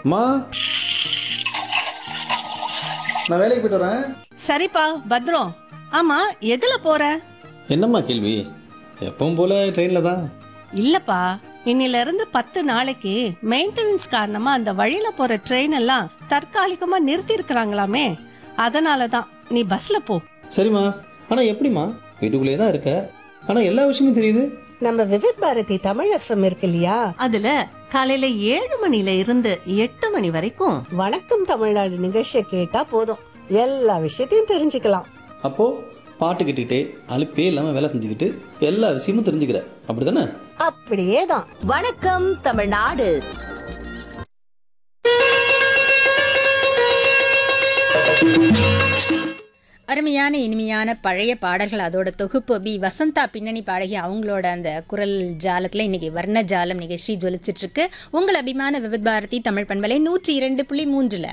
அம்மா நான் வேலைக்கு போயிட்டு வரேன் சரிப்பா பத்ரம் ஆமா எதுல போற என்னம்மா கேள்வி எப்பவும் போல ட்ரெயினில் தான் இல்லப்பா இன்னில இருந்து பத்து நாளைக்கு மெயின்டெனன்ஸ் காரணமா அந்த வழியில போற ட்ரெயின் எல்லாம் தற்காலிகமா நிறுத்தி இருக்கிறாங்களாமே அதனாலதான் நீ பஸ்ல போ சரிம்மா ஆனால் எப்படிம்மா வீட்டுக்குள்ளேயே தான் இருக்க ஆனால் எல்லா விஷயமும் தெரியுது நம்ம விவித் பாரதி தமிழ் எஃப்எம் இருக்கு இல்லையா அதுல காலையில ஏழு மணில இருந்து எட்டு மணி வரைக்கும் வணக்கம் தமிழ்நாடு நிகழ்ச்சியை கேட்டா போதும் எல்லா விஷயத்தையும் தெரிஞ்சுக்கலாம் அப்போது பாட்டு கேட்டுக்கிட்டே அலுப்பே இல்லாமல் வேலை செஞ்சுக்கிட்டு எல்லா விஷயமும் தெரிஞ்சுக்கிற அப்படி தானே அப்படியே தான் வணக்கம் தமிழ்நாடு அருமையான இனிமையான பழைய பாடல்கள் அதோட தொகுப்பு பி வசந்தா பின்னணி பாடகி அவங்களோட அந்த குரல் ஜாலத்தில் இன்னைக்கு வர்ண ஜாலம் நிகழ்ச்சி ஜொலிச்சிட்டு இருக்கு உங்கள் அபிமான விவித் பாரதி தமிழ் பண்பலை நூற்றி இரண்டு புள்ளி மூன்றுல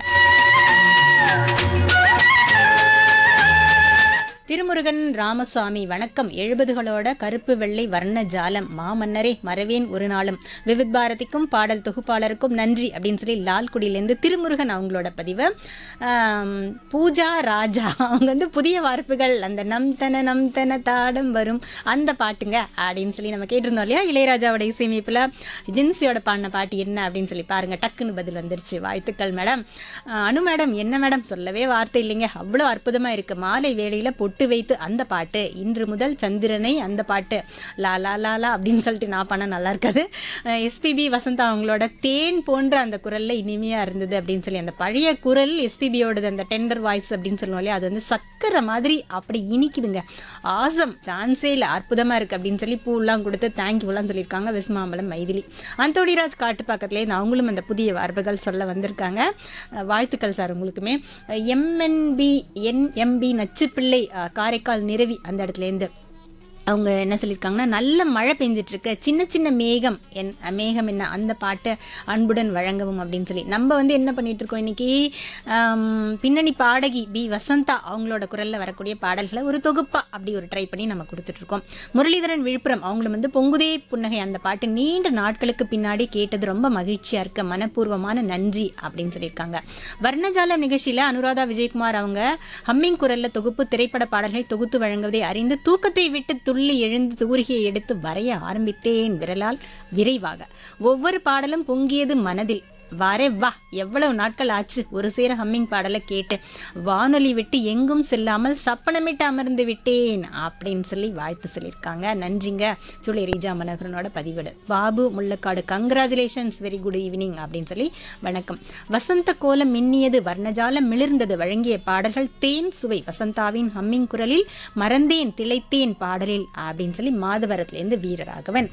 திருமுருகன் ராமசாமி வணக்கம் எழுபதுகளோட கருப்பு வெள்ளை வர்ண ஜாலம் மாமன்னரே மறவேன் ஒரு நாளும் விவித் பாரதிக்கும் பாடல் தொகுப்பாளருக்கும் நன்றி அப்படின்னு சொல்லி லால்குடியிலேருந்து திருமுருகன் அவங்களோட பதிவு ஆம், பூஜா ராஜா அவங்க வந்து புதிய வார்ப்புகள் அந்த நம் தன நம் தன தாடம் வரும் அந்த பாட்டுங்க அப்படின்னு சொல்லி நம்ம கேட்டிருந்தோம் இல்லையா இளையராஜாவோட இசையமைப்பில் ஜின்சியோட பாடின பாட்டு என்ன அப்படின்னு சொல்லி பாருங்க டக்குன்னு பதில் வந்துருச்சு வாழ்த்துக்கள் மேடம் ஆஹ், அனு மேடம் என்ன மேடம் சொல்லவே வார்த்தை இல்லைங்க அவ்வளோ அற்புதமாக இருக்குது மாலை வேளையில் பொட்டு வைத்து அந்த பாட்டு இன்று முதல் சந்திரனை அந்த பாட்டு லா லா லா லா அப்படின்னு சொல்லிட்டு நான் பண்ண நல்லா இருக்காது எஸ்பிபி வசந்தா அவங்களோட தேன் போன்ற அந்த குரலில் இனிமையாக இருந்தது அப்படின்னு சொல்லி அந்த பழைய குரல் எஸ்பிபியோடது அந்த டெண்டர் வாய்ஸ் அப்படின்னு சொல்லுவோம் இல்லையா அது வந்து சக்கரை மாதிரி அப்படி இனிக்குதுங்க ஆசம் சான்ஸே இல்லை அற்புதமாக இருக்குது அப்படின்னு சொல்லி பூலாம் கொடுத்து தேங்க்யூலாம் சொல்லியிருக்காங்க வெஸ்மாம்பலம் மைதிலி அந்தோடிராஜ் காட்டு பக்கத்துலேருந்து அவங்களும் அந்த புதிய வார்ப்புகள் சொல்ல வந்திருக்காங்க அஹ் வாழ்த்துக்கள் சார் உங்களுக்குமே எம்என்பி என்எம்பி நச்சுப்பிள்ளை அஹ் காரைக்கால் நிறவி அந்த இடத்துலேருந்து அவங்க என்ன சொல்லியிருக்காங்கன்னா நல்ல மழை பெஞ்சிட்டு இருக்கு சின்ன சின்ன மேகம் என் மேகம் என்ன அந்த பாட்டை அன்புடன் வழங்கவும் அப்படின்னு சொல்லி நம்ம வந்து என்ன பண்ணிட்டு இருக்கோம் இன்னைக்கு ஆம், பின்னணி பாடகி பி வசந்தா அவங்களோட குரலில் வரக்கூடிய பாடல்களை ஒரு தொகுப்பா அப்படி ஒரு ட்ரை பண்ணி நம்ம கொடுத்துட்டு இருக்கோம் முரளிதரன் விழுப்புரம் அவங்களும் வந்து பொங்குதே புன்னகை அந்த பாட்டு நீண்ட நாட்களுக்கு பின்னாடி கேட்டது ரொம்ப மகிழ்ச்சியா இருக்கு மனப்பூர்வமான நன்றி அப்படின்னு சொல்லியிருக்காங்க வர்ணஜாலம் நிகழ்ச்சியில அனுராதா விஜயகுமார் அவங்க ஹம்மிங் குரல்ல தொகுப்பு திரைப்பட பாடல்களை தொகுத்து வழங்குவதை அறிந்து தூக்கத்தை விட்டு துள்ளி எழுந்து தூரிகையை எடுத்து வரைய ஆரம்பித்தேன் விரலால் விரைவாக ஒவ்வொரு பாடலும் பொங்கியது மனதில் வாரே வா எவ்வளவு நாட்கள் ஆச்சு ஒரு சேர ஹம்மிங் பாடலை கேட்டு வானொலி விட்டு எங்கும் செல்லாமல் சப்பனமிட்டு அமர்ந்து விட்டேன் அப்படின்னு சொல்லி வாழ்த்து சொல்லியிருக்காங்க நன்றிங்க சொல்லி ரீஜா மனோகரனோட பதிவிடு Babu Mullakkadu congratulations very good evening அப்படின்னு சொல்லி வணக்கம் வசந்த கோலம் மின்னியது வர்ணஜாலம் மிளிர்ந்தது வழங்கிய பாடல்கள் தேன் சுவை வசந்தாவின் ஹம்மிங் குரலில் மறந்தேன் திளைத்தேன் பாடலில் அப்படின்னு சொல்லி மாதவரத்துலேருந்து வீரராகவன்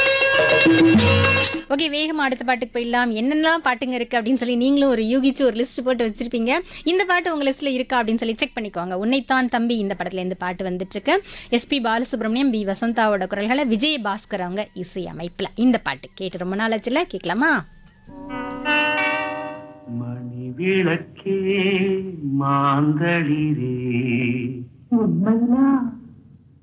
ஓகே வேகமா அடுத்த பாட்டுக்கு போயிடலாம் என்னென்னலாம் பாட்டுங்க இருக்கு அப்படின்னு சொல்லி நீங்களும் ஒரு யூகிச்சு ஒரு லிஸ்ட் போட்டு வச்சிருப்பீங்க இந்த பாட்டு உங்க லிஸ்ட்ல இருக்கா அப்படின்னு சொல்லி செக் பண்ணிக்கோங்க உன்னைத்தான் தம்பி இந்த படத்துல இருந்து பாட்டு வந்துட்டு இருக்கு எஸ்பி பாலசுப்ரமணியம் பி வசந்தாவோட குரல்களை விஜய பாஸ்கர் அவங்க இசை அமைப்புல இந்த பாட்டு கேட்டு ரொம்ப நாள் ஆச்சுல கேட்கலாமா மணி விளக்கே மாந்தளிரே உண்மையா